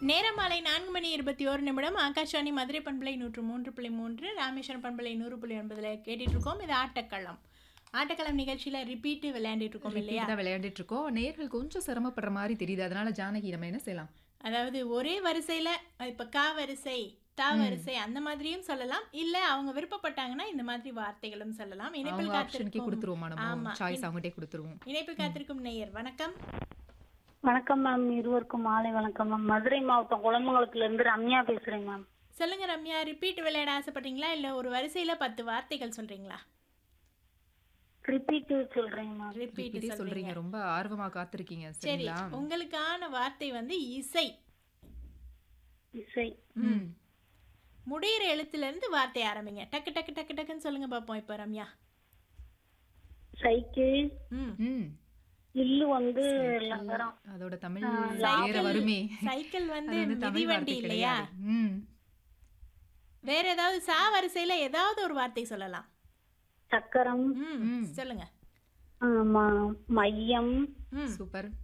நேரம் மாலை நான்கு மணி இருபத்தி ஓரு நிமிடம் ஆகாஷவாணி மதுரை பண்பலை நூற்று மூன்று புள்ளி மூன்று ராமேஸ்வரம் பண்பலை நூறு புள்ளி ஒன்பதுல கேட்டுட்டு இருக்கோம் இது ஆட்டக்களம் ஆட்டக்களம் நிகழ்ச்சியில ரிப்பீட்டு விளையாண்டுட்டு இருக்கோம் இல்லையா தான் விளையாண்டுட்டு இருக்கோம் நேர்கள் கொஞ்சம் சிரமப்படுற மாதிரி தெரியுது அதனால ஜானகி நம்ம என்ன செய்யலாம் அதாவது ஒரே வரிசையில இப்ப கா வரிசை தா வரிசை அந்த மாதிரியும் சொல்லலாம் இல்ல அவங்க விருப்பப்பட்டாங்கன்னா இந்த மாதிரி வார்த்தைகளும் சொல்லலாம் இணைப்பில் அவங்க ஆப்ஷனுக்கே காத்திருக்கும் கொடுத்துருவோமா நம்ம ஆமா. சாய்ஸ் அவங்ககிட்டே கொடுத்துருவோம் இணைப்பில் காத்திருக்கும் நேயர் வணக்கம் வணக்கம் மேம் இருவருக்கும் மாலை வணக்கம் மேம் மதுரை மாவட்டம் குளமங்கலத்துல இருந்து ரம்யா பேசுறேன் மேம் சொல்லுங்க ரம்யா ரிப்பீட் விளையாட ஆசைப்படுறீங்களா இல்ல ஒரு வரிசையில பத்து வார்த்தைகள் சொல்றீங்களா ரிப்பீட் சொல்றேன் மேம் ரிப்பீட் இப்படி சொல்றீங்க சொல்றீங்க ரொம்ப ஆர்வமா காத்திருக்கீங்க சரி சரிங்களா உங்களுக்கான வார்த்தை வந்து இசை இசை ம் முடியிற எழுத்துல இருந்து வார்த்தை ஆரம்பிங்க டக்கு டக்கு டக்கு டக்குன்னு சொல்லுங்க பாப்போம் இப்ப ரம்யா சைக்கிள் ம் ம் இல்லு வந்து லங்கரம் அதோட தமிழ் வேற சைக்கிள் வருமே சைக்கிள் வந்து அது வந்து தமிழ் மிதிவண்டி வார்த்தை இல்லையா கிடையாது ம் வேற ஏதாவது சா வரிசையில ஏதாவது ஒரு வார்த்தை சொல்லலாம் சக்கரம் ம் ம். சொல்லுங்க ஆமா மையம் ம் சூப்பர்